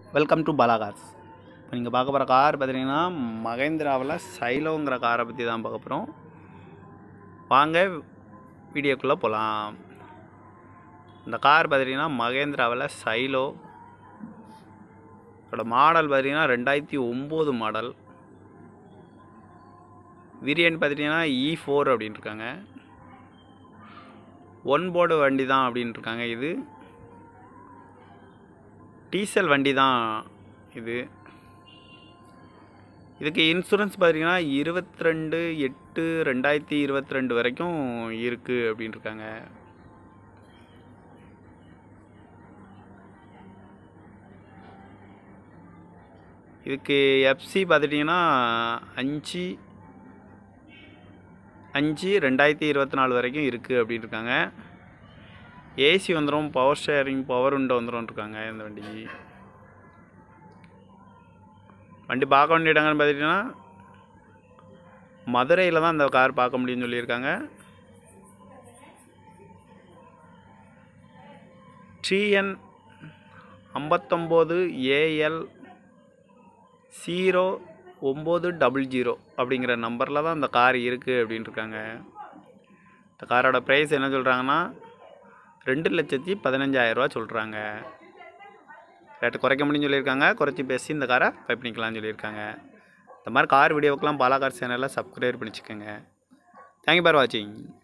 welcome to Bala cars இப்போ நீங்கள் பார்க்க போகிற கார் பார்த்தீங்கன்னா மகேந்திராவில் சைலோங்கிற காரை பற்றி தான் பார்க்க போகிறோம் வாங்க வீடியோக்குள்ளே போகலாம் இந்த கார் பார்த்தீங்கன்னா மகேந்திராவில் சைலோ இதோட மாடல் பார்த்தீங்கன்னா ரெண்டாயிரத்தி ஒம்பது மாடல் வேரியன்ட் பார்த்துட்டிங்கன்னா இ ஃபோர் அப்படின்னு இருக்காங்க ஒன் போர்டு வண்டி தான் அப்படின்னு இருக்காங்க இது டீசல் வண்டி தான் இது இதுக்கு இன்சூரன்ஸ் பார்த்தீங்கன்னா இருபத்தி ரெண்டு எட்டு ரெண்டாயிரத்தி இருபத்தி ரெண்டு வரைக்கும் இருக்குது அப்படின்னு இருக்காங்க இதுக்கு எஃப்சி பார்த்துட்டிங்கன்னா அஞ்சு அஞ்சு ரெண்டாயிரத்தி இருபத்தி நாலு வரைக்கும் இருக்குது அப்படின்னு இருக்காங்க ஏசி வந்துடும் பவர் ஷேரிங் பவர் உண்டை வந்துடும் இருக்காங்க இந்த வண்டிக்கு வண்டி பார்க்க வேண்டிய இடங்கள்னு பார்த்துட்டிங்கன்னா மதுரையில் தான் இந்த கார் பார்க்க முடியும்னு சொல்லியிருக்காங்க டிஎன் ஐம்பத்தொம்போது ஏஎல் ஜீரோ ஒம்பது டபுள் ஜீரோ அப்படிங்கிற நம்பரில் தான் இந்த கார் இருக்குது அப்படின்னு இருக்காங்க இந்த காரோட ப்ரைஸ் என்ன சொல்கிறாங்கன்னா ரெண்டு லட்சத்தி பதினஞ்சாயிரரூவா சொல்கிறாங்க ரேட்டு குறைக்க முடியும்னு சொல்லியிருக்காங்க குறைச்சி பேசி இந்த காரை பை பண்ணிக்கலாம்னு சொல்லியிருக்காங்க இந்த மாதிரி கார் வீடியோக்கெலாம் பாலா கார் சேனலில் சப்ஸ்கிரைப் பண்ணிச்சுக்கோங்க தேங்க்யூ ஃபார் வாட்சிங்